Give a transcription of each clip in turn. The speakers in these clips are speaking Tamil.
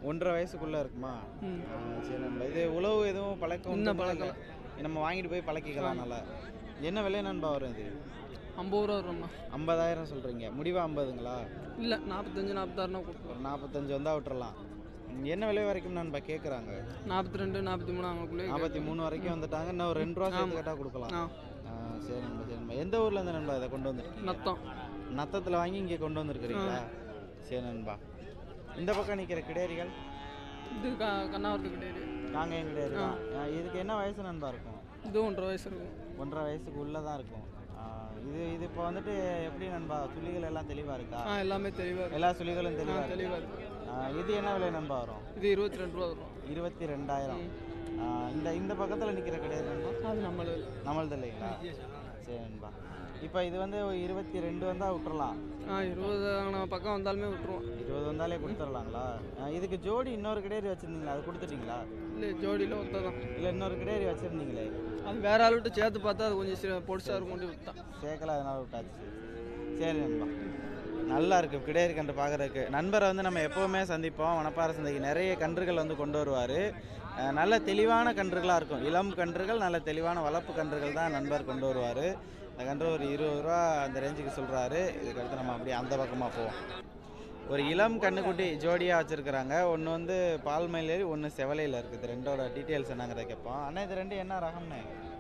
ஒன்றரை வயசுக்குள்ளே இருக்குமா ம். ஆ, சரி நண்பா இது உழவு எதுவும் பழக்கம் இன்னும் உண்டுமா? பழக்கல. நம்ம வாங்கிட்டு போய் பழக்கிக்கலாம் நல்லா என்ன விலை நண்பா வரும் இது ஐம்பது ரூபா வரும்ண்ணா ஐம்பதாயிரம் சொல்கிறீங்க முடிவா ஐம்பதுங்களா இல்லை நாற்பத்தஞ்சு நாற்பத்தாறுனா கொடுக்கலாம் ஒரு நாற்பத்தஞ்சு வந்தால் விட்டுறலாம் ம், என்ன விலை வரைக்கும் நண்பா கேட்குறாங்க நாற்பத்தி ரெண்டு நாற்பத்தி மூணு அவங்களுக்குள்ளே நாற்பத்தி மூணு வரைக்கும் வந்துட்டாங்க இன்னும் ஒரு ரெண்டு ரூபா சேர்த்து கேட்டால் கொடுக்கலாம் ஆ ஆ, சரி நண்பா சரி நண்பா எந்த ஊர்ல இருந்து நண்பா இதை கொண்டு வந்திருக்கீங்க நத்தம் நத்தத்தில் வாங்கி இங்கே கொண்டு வந்திருக்கிறீங்களா சரி நண்பா இந்த பக்கம் நிற்கிற கிடேரிகள் இது க கண்ணாவரத்து கிடையாது காங்கேயம் கிடேரி தான் ஆ, இதுக்கு என்ன வயசு நண்பா இருக்கும் இது ஒன்றரை வயசு இருக்கும் ஒன்றரை வயசுக்கு உள்ளே தான் இருக்கும் ஆ, இது இது இப்போ வந்துட்டு எப்படி நண்பா சுழிகள் எல்லாம் தெளிவாக இருக்கா ஆ எல்லாமே தெளிவாக இருக்கும் எல்லா சுழிகளும் தெளிவாக இருக்கு தெளிவாக இருக்கும் ஆ, இது என்ன விலை நண்பா வரும் இது இருபத்தி ரெண்டு ரூபா வரும் இருபத்தி ரெண்டாயிரம் ஆ, இந்த இந்த பக்கத்தில் நிற்கிற கிடையாது நண்பா அது நம்மளது நம்மளது இல்லைங்களா சரி நண்பா இப்போ இது வந்து ஒரு இருபத்தி ரெண்டு வந்தால் விட்டுறலாம் ஆ இருபது நம்ம பக்கம் வந்தாலுமே விட்டுருவோம் இருபது வந்தாலே கொடுத்துடலாங்களா ஆ, இதுக்கு ஜோடி இன்னொரு கிடேரி வச்சுருந்தீங்களா அது கொடுத்துட்டீங்களா இல்லை ஜோடியில் ஒத்த தான் இல்லை இன்னொரு கிடேரி வச்சுருந்தீங்களே அது வேற ஆள்கிட்ட சேர்த்து பார்த்தா அது கொஞ்சம் சிறு பொடிசாக இருக்கும் கொண்டு விட்டான் சேர்க்கல அதனால விட்டாச்சு சரி நண்பா நல்லா இருக்கு கிடேரி கன்று பார்க்குறதுக்கு நண்பரை வந்து நம்ம எப்போவுமே சந்திப்போம் வனப்பாறை சந்தைக்கு நிறைய கன்றுகள் வந்து கொண்டு வருவார் நல்ல தெளிவான கன்றுகளாக இருக்கும் இளம் கன்றுகள் நல்ல தெளிவான வளர்ப்பு கன்றுகள் தான் நண்பர் கொண்டு வருவார் இந்த கன்று ஒரு இருபது ரூபா அந்த ரேஞ்சுக்கு சொல்கிறாரு இதுக்கடுத்து நம்ம அப்படியே அந்த பக்கமாக போவோம் ஒரு இளம் கண்ணுக்குட்டி ஜோடியாக வச்சுருக்குறாங்க ஒன்று வந்து பால் மயிலேறி ஒன்று செவலையில் இருக்குது ரெண்டோட டீட்டெயில்ஸ் என்னங்கிறத கேட்போம் அண்ணா இது ரெண்டு என்ன ரகம்னு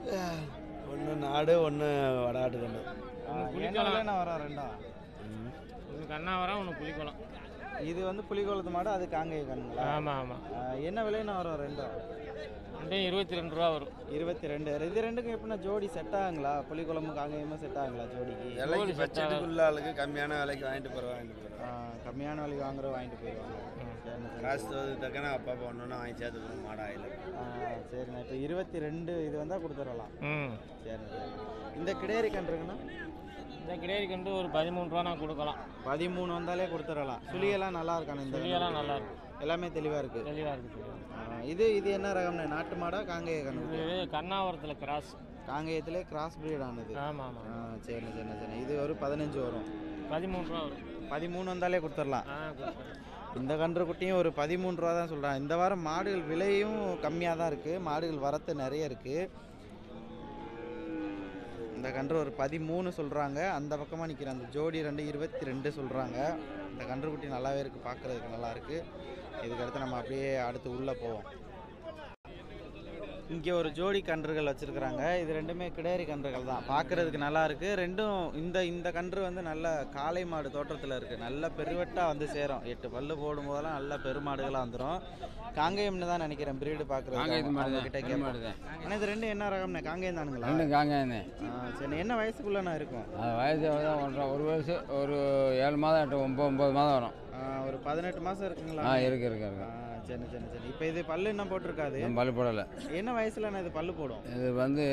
ஒன்று நாடு ஒன்று வடாட்டு கண்ணு என்ன விலைண்ணா வரும் ரெண்டும் ஒன்று கண்ணாவரம் ஒன்று புளிக்குளம் இது வந்து புலிகோலத்து மாடு அது காங்கேய கண்ணுங்களா ஆமாம் ஆமாம் ஆஹ் என்ன விலைன்னு வரும் ரெண்டும் ரெண்டும் இருபத்தி ரெண்டு ரூபா வரும் இருபத்தி ரெண்டு இது ரெண்டுக்கும் எப்படின்னா ஜோடி செட் ஆகுங்களா புலிகுளமும் காங்கேயமும் செட் ஆகுங்களா ஜோடிக்கு விலைக்கு பட்ஜெட்டுக்குள்ள ஆளுக்கு கம்மியான விலைக்கு வாங்கிட்டு போகிற வாங்கிட்டு போகிறோம் ஆஹ் கம்மியான விலை வாங்குற வாங்கிட்டு போயிடுவாங்க சரிண்ணா, சரி. காசு தகுதி தக்கன அப்பப்போ ஒன்று ஒன்று வாங்கி சேர்த்து போகிறோம் மாடா ஆயில் ஆஹ் சரிண்ணா இப்போ இருபத்தி ரெண்டு இது வந்தால் கொடுத்துடலாம் ம் சரிண்ணா சரி இந்த கிடேரி கன்றுக்குண்ணா இந்த கிடேரி கண்டு ஒரு பதிமூணு ரூபா நான் கொடுக்கலாம் பதிமூணு வந்தாலே கொடுத்துடலாம் சுழியெல்லாம் நல்லா இருக்கானே இந்த வெளியெல்லாம் நல்லா இருக்கும் எல்லாமே தெளிவாக இருக்குது தெளிவாக இருக்குது இது இது என்ன ரகம்ண்ணே நாட்டு மாடா காங்கேய கன்று இது கண்ணாவரத்தில் கிராஸ் காங்கேயத்திலே கிராஸ் பிரீட் ஆனது ஆமாம் ஆமாம் ஆ சரிண்ணா சரிண்ணா சரிண்ணா இது ஒரு பதினஞ்சு வரும் பதிமூணு ரூபா வரும் பதிமூணு வந்தாலே கொடுத்துடலாம் ஆ கொடுத்துறேன். இந்த கன்று குட்டியும் ஒரு பதிமூணு ரூபா தான் சொல்கிறாங்க இந்த வாரம் மாடுகள் விலையும் கம்மியாக தான் இருக்குது மாடுகள் வரத்து நிறைய இருக்குது இந்த கன்று ஒரு பதிமூணு சொல்கிறாங்க அந்த பக்கமாக நிற்கிற அந்த ஜோடி ரெண்டு இருபத்தி ரெண்டு சொல்கிறாங்க இந்த கன்று குட்டி நல்லாவே இருக்குது பார்க்குறதுக்கு நல்லா இருக்குது இதுக்கடுத்து நம்ம அப்படியே அடுத்து உள்ளே போவோம் இங்கே ஒரு ஜோடி கன்றுகள் வச்சுருக்குறாங்க இது ரெண்டுமே கிடேரி கன்றுகள் தான் பார்க்குறதுக்கு நல்லா இருக்குது ரெண்டும் இந்த இந்த கன்று வந்து நல்ல காளை மாடு தோற்றத்தில் இருக்குது நல்ல பெருவெட்டாக வந்து சேரும் எட்டு பல்லு போடும்போதெல்லாம் நல்ல பெருமாடுகளாக வந்துடும் காங்கேயம்னு தான் நினைக்கிறேன் பிரீடு பார்க்குறது கிட்ட கேட்போம் ஆனால் இது ரெண்டும் என்ன ரகம்ண்ணே காங்கேயம் தானுங்களா ரெண்டும் காங்கேயண்ணே ஆ, சரி என்ன வயசுக்குள்ளண்ணா இருக்கும் அது வயசு எவ்வளோ ஒன்றரை ஒரு வயசு ஒரு ஏழு மாதம் எட்டு ஒம்பது ஒம்பது மாதம் வரும் ஆ, ஒரு பதினெட்டு மாதம் இருக்குங்களா ஆ இருக்கு இருக்கு இருக்கு ஆ, சரி சரி சரி இப்போ இது பல்லு என்ன போட்டிருக்காது இன்னும் பல் போடலை என்ன வயசுலண்ணா இது பல்லு போடும் இது வந்து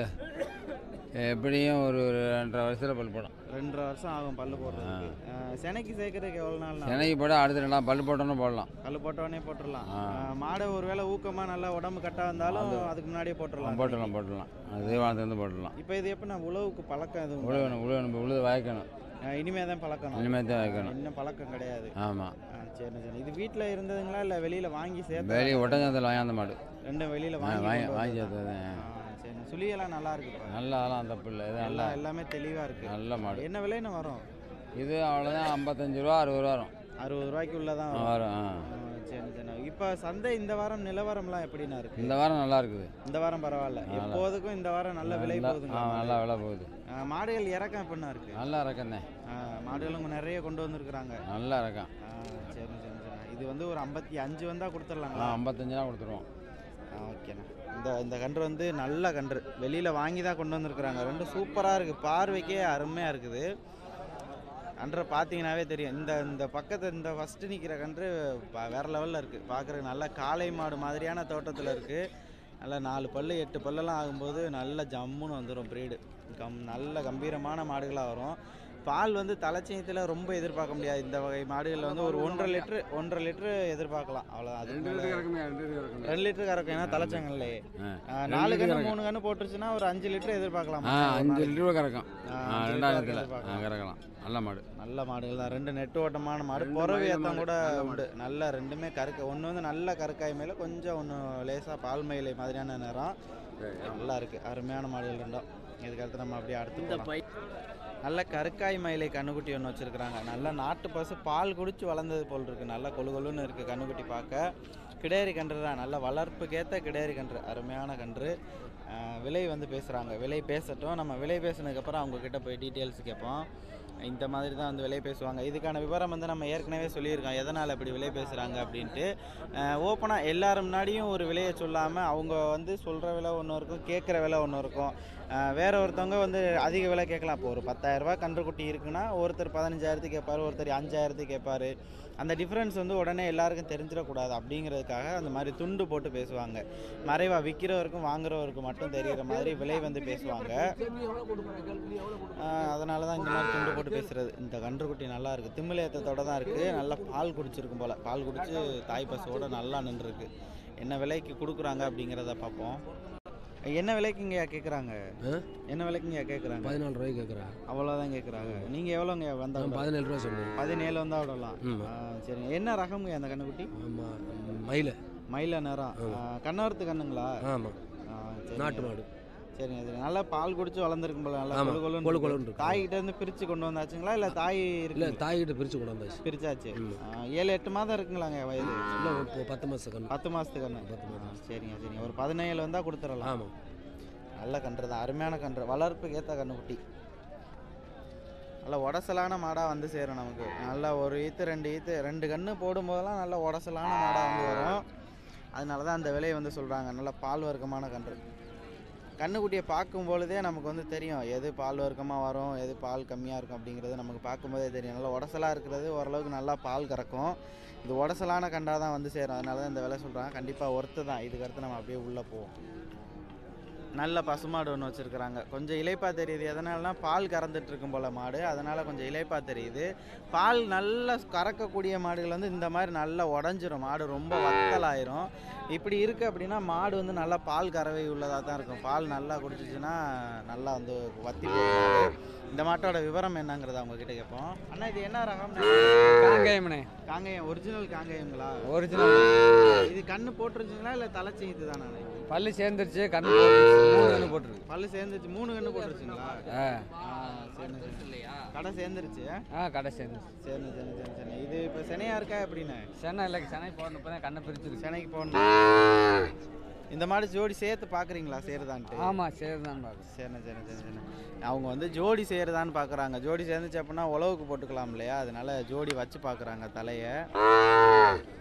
எப்படியும் ஒரு ரெண்டரை வருஷத்தில் பல் போடும் ரெண்டரை வருஷம் ஆகும் பல்லு போடுறதுக்கு ஆ, செனைக்கு சேர்க்கறதுக்கு எவ்வளோ நாள் சென்னைக்கு போட அடுத்த ரெண்டு நாள் பல் போட்டோன்னு போடலாம் கல் போட்டவொடனே போட்டுடலாம் ஆ. ஆ, மாடு ஒருவேளை ஊக்கமா நல்லா உடம்பு கட்டா இருந்தாலும் அதுக்கு முன்னாடியே போட்டுடலாம் போட்டுடலாம் போட்டுடலாம் அது தீவானத்துலேருந்து போட்டுடலாம் இப்போ இது எப்போ நான் உழவுக்கு பழக்கம் எதுவும் உழுவணும் உழுவணும் உழுது வாய்க்கணும் ஆ, இனிமே தான் பழக்கணும் இனிமேல் தான் வைக்கணும் இன்னும் பழக்கம் கிடையாது ஆமாம் ஆ, சரி சரி இது வீட்டில் இருந்ததுங்களா இல்லை வெளியில வாங்கி சேர்த்து வெளியே ஒட்டஞ்சத்தில் வாங்கி மாடு ரெண்டும் வெளியில ஆ, வாங்கி வாங்கி கொண்டு வாங்கி வந்தது. சேர்த்தது ஆ, சரி சுழியெல்லாம் நல்லா இருக்கு இப்ப. நல்ல அதெல்லாம் தப்பு இல்லை இது நல்லா எல்லாம் எல்லாமே தெளிவா இருக்கு நல்ல மாடு என்ன விலைன்னு வரும் இது அவ்வளோதான் ஐம்பத்தஞ்சு ரூபா அறுபது ரூபா வரும் அறுபது ரூபாய்க்கு உள்ளதான் ஆ, வரும் வரும் ஆ ஆ, சரி சரி இப்போ சந்தை இந்த வாரம் நிலவரம்லாம் எப்படிண்ணா இருக்கு இந்த வாரம் நல்லா இருக்குது இந்த வாரம் பரவாயில்ல நல்லா. எப்போதுக்கும் இந்த வாரம் நல்ல விலை நல்லா- போகுதுங்களா ஆ நல்லா விலை போகுது ஆ, மாடுகள் இறக்கம் எப்படிண்ணா இருக்கு நல்லா இறக்கண்ணே ஆ, மாடுகளும் நிறைய கொண்டு வந்திருக்கிறாங்க நல்லா இறக்கம் ஆ, சரி சரி சரி இது வந்து ஒரு ஐம்பத்தி அஞ்சு வந்தால் ஆ கொடுத்துடலாங்களா ஐம்பத்தஞ்சு ரூபா கொடுத்துருவோம் ஆ, ஓகேண்ணா இந்த இந்த கன்று வந்து நல்ல கன்று வெளியில் வாங்கி தான் கொண்டு வந்திருக்கிறாங்க ரெண்டும் சூப்பராக இருக்குது பார்வைக்கே அருமையாக இருக்குது கன்றை பார்த்தீங்கன்னாவே தெரியும் இந்த இந்த பக்கத்து இந்த ஃபஸ்ட்டு நிற்கிற கன்று ப- வேற லெவலில் இருக்குது பார்க்குறதுக்கு நல்ல காளை மாடு மாதிரியான தோட்டத்தில் இருக்குது நல்ல நாலு பல்லு எட்டு பல்லெல்லாம் ஆகும்போது நல்ல ஜம்முன்னு வந்துடும் ப்ரீடு கம் நல்ல கம்பீரமான மாடுகளாக வரும் பால் வந்து தலைச்சயத்தில் ரொம்ப எதிர்பார்க்க முடியாது இந்த வகை மாடுகளில் வந்து ஒரு ஒன்றரை லிட்ரு ஒன்றரை லிட்ரு எதிர்பார்க்கலாம் அவ்வளோ அதுக்கு ரெண்டு மேல- லிட்டர் கறக்குமே ரெண்டு லிட்டர் கறக்குமே ரெண்டு லிட்டர் கறக்கும் ஏன்னா தலைச்சங்கல்லையே ஆ. நாலு லிட்டர் கன்று கறக்கும். மூணு கன்று போட்டுருச்சுன்னா ஒரு அஞ்சு லிட்டர் எதிர்பார்க்கலாம் ஆ அஞ்சு லிட்டர் கறக்கும் ஆ, ஆ, அஞ்சு ரெண்டாயிரத்தில் லிட்டர் ஆ எதிர்பார்க்கலாம். கறக்கலாம் நல்ல மாடு நல்ல மாடுகள் தான் ரெண்டு நெட்டு ஓட்டமான மாடு ரெண்டு புறவு மயில ஏத்தம் மாடு, கூட நல்ல உண்டு நல்ல ரெண்டுமே கருக்க ஒன்று வந்து நல்ல கருக்காய் மேலே கொஞ்சம் ஒன்று லேசாக பால் மயிலை மாதிரியான நிறம் நல்லா இருக்கு அருமையான மாடுகள் ரெண்டும் இதுக்கடுத்து நம்ம அப்படியே அடுத்து இந்த போலாம். நல்ல கருக்காய் மயிலை கண்ணுக்குட்டி ஒன்று வச்சுருக்குறாங்க நல்ல நாட்டு பசு பால் குடிச்சு வளர்ந்தது போல் இருக்குது நல்ல கொழு கொழுன்னு இருக்குது கண்ணுக்குட்டி பார்க்க கிடேரி கன்று தான் நல்ல வளர்ப்புக்கேற்ற கிடேரி கன்று அருமையான கன்று அஹ் விலை வந்து பேசுகிறாங்க விலை பேசட்டும் நம்ம விலை பேசினதுக்கப்புறம் அவங்கக்கிட்ட போய் டீட்டெயில்ஸ் கேட்போம் இந்த மாதிரி தான் வந்து விலை பேசுவாங்க இதுக்கான விவரம் வந்து நம்ம ஏற்கனவே சொல்லியிருக்கோம் எதனால் இப்படி விலை பேசுகிறாங்க அப்படின்ட்டு ஓப்பனாக எல்லாரும் முன்னாடியும் ஒரு விலையை சொல்லாமல் அவங்க வந்து சொல்கிற விலை ஒன்று இருக்கும் கேட்குற விலை ஒன்று இருக்கும் அஹ் வேற ஒருத்தவங்க வந்து அதிக விலை கேட்கலாம் இப்போ ஒரு பத்தாயிரரூபா கன்றுக்குட்டி இருக்குன்னா ஒருத்தர் பதினஞ்சாயிரத்துக்கு கேட்பாரு ஒருத்தர் அஞ்சாயிரத்துக்கு கேட்பாரு அந்த டிஃப்ரென்ஸ் வந்து உடனே எல்லாருக்கும் தெரிஞ்சிடக்கூடாது அப்படிங்கிறதுக்காக அந்த மாதிரி துண்டு போட்டு பேசுவாங்க மறைவா விற்கிறவருக்கும் வாங்குறவருக்கும் மட்டும் தெரிகிற மாதிரி விலை வந்து பேசுவாங்க அதனால தான் இந்த மாதிரி துண்டு போட்டு பேசுறது இந்த கன்றுக்குட்டி நல்லா இருக்குது திமிலேத்தத்தோட தான் இருக்குது நல்லா பால் குடிச்சிருக்கும் போல் பால் குடிச்சு தாய் பசுவோட நல்லா நின்றுருக்கு என்ன விலைக்கு கொடுக்குறாங்க அப்படிங்கிறத பார்ப்போம் என்ன விலைக்கு இங்கேயா கேட்குறாங்க என்ன விலைக்கு இங்கேயா கேட்குறாங்க பதினாலு ரூபாய்க்கு கேட்குறேன் அவ்வளோதான் கேட்குறாங்க நீங்கள் எவ்வளோங்க வந்தா நான் பதினேழு ரூபா சொன்னேன் பதினேழு வந்தால் விடலாம் ம். ஆ, சரிங்க என்ன ரகம்ங்க அந்த கண்ணுக்குட்டி ஆமாம் மயில மயில நேரம் கண்ணவரத்து கண்ணுங்களா ஆமாம் ஆ, சரிங்க. நாட்டு மாடு சரிங்க சரி நல்லா பால் குடிச்சு வளர்ந்துருக்கும் போல நல்லா ஆமா, கொழு கொழுன்னு கொழு இருக்கு. கொழுன்னு இருக்கு. தாய்கிட்ட இருந்து பிரிச்சு கொண்டு வந்தாச்சுங்களா இல்லை தாய் இல்லை இருக்கு தாய்கிட்ட பிரித்து கொண்டு வந்தாச்சு பிரிச்சாச்சு ம். ஆ, ஏழு எட்டு மாதம் இருக்குங்களாங்க வயது இல்லை இப்போ பத்து மாதம் கண்ணு பத்து மாதத்துக்கு கண்ணு பத்து ஆ, சரிங்க சரிங்க ஒரு பதினேழு வந்தால் கொடுத்துடலாம் ஆமாம் நல்ல கன்று தான் அருமையான கன்று வளர்ப்புக்கு ஏற்ற கன்றுக்குட்டி நல்ல உடசலான மாடாக வந்து சேரும் நமக்கு நல்லா ஒரு ஈத்து ரெண்டு ஈத்து ரெண்டு கன்று போடும்போதெல்லாம் நல்ல உடசலான மாடாக வந்து வரும் அதனால தான் அந்த விலையை வந்து சொல்கிறாங்க நல்ல பால் வர்க்கமான கன்று கன்றுக்குட்டியை பார்க்கும் பொழுதே நமக்கு வந்து தெரியும் எது பால் வர்க்கமாக வரும் எது பால் கம்மியாக இருக்கும் அப்படிங்கிறது நமக்கு பார்க்கும்போதே தெரியும் நல்லா உடசலாக இருக்கிறது ஓரளவுக்கு நல்லா பால் கறக்கும் இது உடசலான கண்டாக தான் வந்து சேரும் அதனால தான் இந்த விலை சொல்கிறாங்க கண்டிப்பாக ஒர்த்து தான் இதுக்கடுத்து நம்ம அப்படியே உள்ளே போவோம் நல்ல பசுமாடு ஒன்று வச்சுருக்குறாங்க கொஞ்சம் இலைப்பா தெரியுது எதனாலனா பால் கறந்துட்டு இருக்கும் போல் மாடு அதனால் கொஞ்சம் இலைப்பா தெரியுது பால் நல்லா கறக்கக்கூடிய மாடுகள் வந்து இந்த மாதிரி நல்லா உடஞ்சிரும் மாடு ரொம்ப வத்தலாயிரும் இப்படி இருக்குது அப்படின்னா மாடு வந்து நல்லா பால் கறவை உள்ளதாக தான் இருக்கும் பால் நல்லா குடிச்சிச்சுன்னா நல்லா வந்து வத்தி போகும் மாடு. இந்த மாட்டோட விவரம் என்னங்கிறத அவங்க கிட்ட கேட்போம் அண்ணா இது என்ன ரகம் காங்கேயம்ண்ணே காங்கேயம் ஒரிஜினல் காங்கேயங்களா ஒரிஜினல் இது கண்ணு போட்டுருச்சுங்களா இல்லை தலைச்சி இது தானே பல்லு சேர்ந்துருச்சு கண்ணு போட்டுருச்சு மூணு கண்ணு போட்டுருக்கு பல்லு சேர்ந்துருச்சு மூணு கண்ணு போட்டுருச்சுங்களா ஆ ஆ, சரிண்ணே, சரிண்ணே. கடை சேர்ந்துருச்சு ஆ கடை சேர்ந்துருச்சு சரிண்ணே சரிண்ணே சரி சரி இது இப்போ செனையா இருக்கா எப்படிண்ணே சென்னை இல்லை சென்னை போகணும் இப்போ தான் கண்ணை பிரிச்சிருக்கு சென்னைக்கு போகணும் இந்த மாடு ஜோடி சேர்த்து பார்க்குறீங்களா சேருதான்ட்டு ஆமாம் சரி தான் பார்க்கும் சரிண்ணே சரிண்ணே சரி சரிண்ணே அவங்க வந்து ஜோடி சேருதான்னு பார்க்குறாங்க ஜோடி சேர்ந்துச்சு அப்படின்னா உழவுக்கு போட்டுக்கலாம் இல்லையா அதனால ஜோடி வச்சு பார்க்குறாங்க தலையை